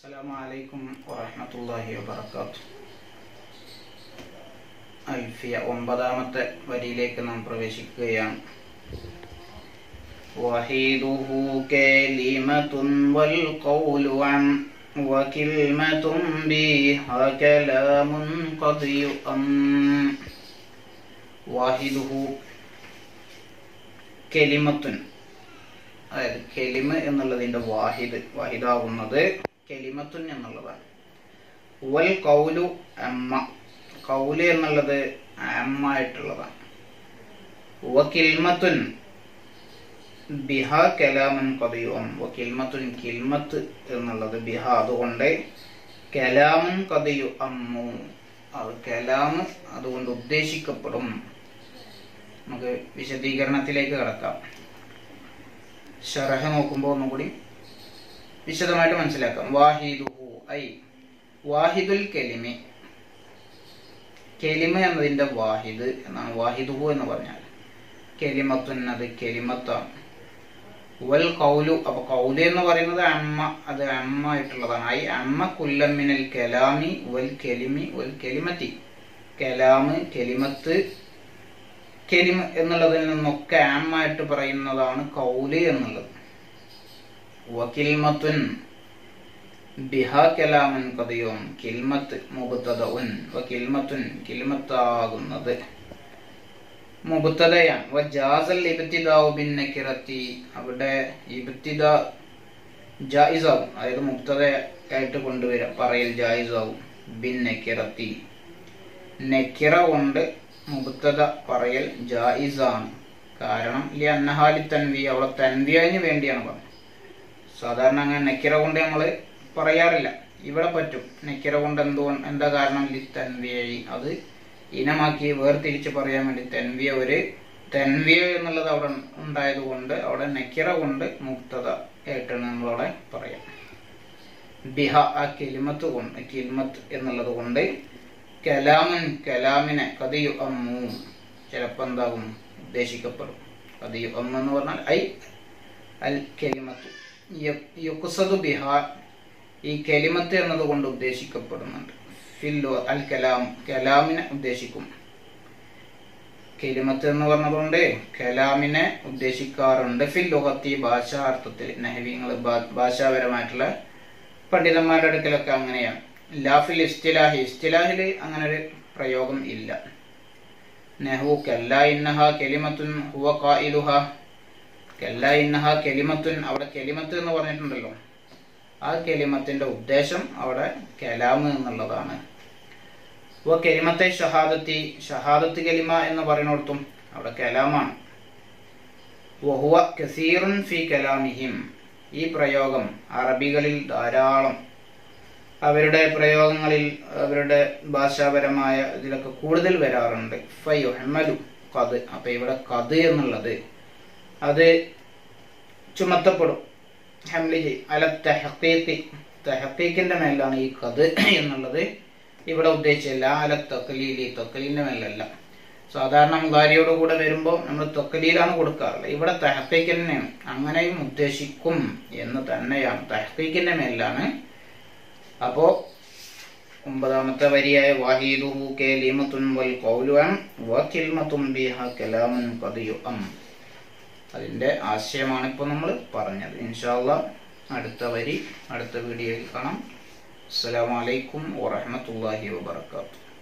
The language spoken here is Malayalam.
അസ്സലാമു അലൈക്കും വറഹ്മത്തുള്ളാഹി വബറകാതുഹു അൽഫിയ ഒമ്പതാമത്തെ വരിയിലേക്ക് നാം പ്രവേശിക്കുകയാണ് وحيده كلمة والقول عن وكلمة بها كلام قد يؤم واحده കെലിമത്തുൻ അതായത് കെലിമ എന്നുള്ളതിന്റെ വാഹിദ് വാഹിദാകുന്നത് കെലിമത്തുൻ എന്നുള്ളതാണ് വൽ കൗലു അമ്മ കൗല് എന്നുള്ളത് അമ്മ ആയിട്ടുള്ളതാണ് വ കിൽമത്തുൻ ബിഹ കലാമൻ കഥയും വ കിൽമത്തുൻ കിൽമത്ത് എന്നുള്ളത് ബിഹ അതുകൊണ്ട് കലാമൻ കഥയു അമ്മു അത് കലാമ് അതുകൊണ്ട് ഉദ്ദേശിക്കപ്പെടും നമുക്ക് വിശദീകരണത്തിലേക്ക് കടക്കാം ഷറഹ നോക്കുമ്പോൾ ഒന്നും കൂടി വിശദമായിട്ട് മനസ്സിലാക്കാം വാഹിദുഹു ഐ വാഹിദുൽ കെലിമി കെലിമ എന്നതിന്റെ വാഹിദ് എന്നാണ് വാഹിദുഹു എന്ന് പറഞ്ഞാൽ കെലിമത്തുൻ അത് കെലിമത്താണ് വൽ കൗലു അപ്പൊ കൗലു എന്ന് പറയുന്നത് അമ്മ അത് അമ്മ ആയിട്ടുള്ളതാണ് ഐ അമ്മ കുല്ലമ്മിനൽ കലാമി വൽ കെലിമി വൽ കെലിമത്തി കലാമ് കെലിമത്ത് കെലിമ എന്നുള്ളതിൽ നിന്നൊക്കെ ആമായിട്ട് പറയുന്നതാണ് കൗല് എന്നുള്ളത് വകിൽമത്തുൻ ബിഹ കലാമൻ കഥയും കിൽമത്ത് മുബത്തദഉൻ വകിൽമത്തുൻ കിൽമത്താകുന്നത് മുബത്തദയാണ് വജാസൽ ഇബ്തിദാഉ ബിൻ നക്കിറത്തി അവിടെ ഇബ്തിദാ ജായിസാവും അതായത് മുബ്തദ ആയിട്ട് കൊണ്ടുവരാം പറയൽ ജായിസാവും ബിൻ നക്കിറത്തി നക്കിറ കൊണ്ട് മുബത്തത പറയൽ ജായിസാണ് കാരണം ഈ അന്നഹാലി തൻവി അവിടെ തൻവിയതിന് വേണ്ടിയാണ് പറഞ്ഞത് സാധാരണ അങ്ങനെ നെക്കിറ കൊണ്ട് നമ്മൾ പറയാറില്ല ഇവിടെ പറ്റും നെക്കിറ കൊണ്ട് എന്തുകൊണ്ട് എന്താ കാരണം ലി തൻവിയായി അത് ഇനമാക്കി വേർതിരിച്ച് പറയാൻ വേണ്ടി തെൻവിയ ഒരു തെൻവിയ എന്നുള്ളത് അവിടെ ഉണ്ടായത് കൊണ്ട് അവിടെ നെക്കിറ കൊണ്ട് മുക്തത ആയിട്ടാണ് നമ്മളവിടെ പറയാം ബിഹ ആ കിലിമത്ത് കൊണ്ട് കിൽമത്ത് എന്നുള്ളത് കൊണ്ട് കലാമൻ കലാമിനെ കതിയു അമ്മു ചിലപ്പോൾ എന്താകും ഉദ്ദേശിക്കപ്പെടും കതിയു അമ്മ എന്ന് പറഞ്ഞാൽ ഐ അൽ കെലിമത്ത് യുക്കുസദു ബിഹ ഈ കെലിമത്ത് എന്നതുകൊണ്ട് ഉദ്ദേശിക്കപ്പെടുന്നുണ്ട് ഫില്ലു അൽ കലാം കലാമിനെ ഉദ്ദേശിക്കും കെലിമത്ത് എന്ന് പറഞ്ഞതുകൊണ്ട് കലാമിനെ ഉദ്ദേശിക്കാറുണ്ട് ഫിൽ ലുഹത്തി ഭാഷാർത്ഥത്തിൽ നെഹവിങ്ങൾ ഭാഷാപരമായിട്ടുള്ള പണ്ഡിതന്മാരുടെ അടുക്കലൊക്കെ അങ്ങനെയാണ് ലാഫിൽ ഇസ്തിലാഹി ഇസ്തിലാഹിൽ അങ്ങനെ ഒരു പ്രയോഗം ഇല്ല നെഹു കല്ല ഇന്നഹ കെലിമത്തുൻ ഹുവ ഖായിലുഹ കല്ല ഇന്നഹ കെലിമത്തുൻ അവിടെ കെലിമത്ത് എന്ന് പറഞ്ഞിട്ടുണ്ടല്ലോ ആ കെലിമത്തിന്റെ ഉദ്ദേശം അവിടെ കലാമ് എന്നുള്ളതാണ് ഹുവ കെലിമത്തെ ഷഹാദത്തി ഷഹാദത്ത് കെലിമ എന്ന് പറയുന്നിടത്തും അവിടെ കലാമാണ് വഹുവ കസീറുൻ ഫി കലാമിഹിം ഈ പ്രയോഗം അറബികളിൽ ധാരാളം അവരുടെ പ്രയോഗങ്ങളിൽ അവരുടെ ഭാഷാപരമായ ഇതിലൊക്കെ കൂടുതൽ വരാറുണ്ട് ഫയുഹമലു കത് അപ്പൊ ഇവിടെ കത് എന്നുള്ളത് അത് ചുമത്തപ്പെടും ഹംലി അല തെഹക്കീക്ക് തെഹക്കീക്കിന്റെ മേലാണ് ഈ കത് എന്നുള്ളത് ഇവിടെ ഉദ്ദേശിച്ചില്ല അല തൊക്കലീലി തൊക്കലീലിന്റെ മേലല്ല സാധാരണ മുഖാരിയോട് കൂടെ വരുമ്പോൾ നമ്മൾ തൊക്കലിയിലാണ് കൊടുക്കാറുള്ളത് ഇവിടെ തെഹക്കീക്ക് തന്നെയാണ് അങ്ങനെയും ഉദ്ദേശിക്കും എന്ന് തന്നെയാണ് തെഹക്കീക്കിന്റെ മേലാണ് അപ്പോ ഒമ്പതാമത്തെ വരിയായ വാഹീദുഹു കലിമത്തുൻ വൽ ഖൗലുൻ വ കിൽമത്തുൻ ബിഹ കലാമുൻ ഖദിയുഅം അതിന്റെ ആശയമാണ് ഇപ്പോൾ നമ്മൾ പറഞ്ഞത് ഇൻഷാല്ല അടുത്ത വരി അടുത്ത വീഡിയോയിൽ കാണാം അസ്സലാമു അലൈക്കും വറഹ്മത്തുള്ളാഹി വബറകാതുഹു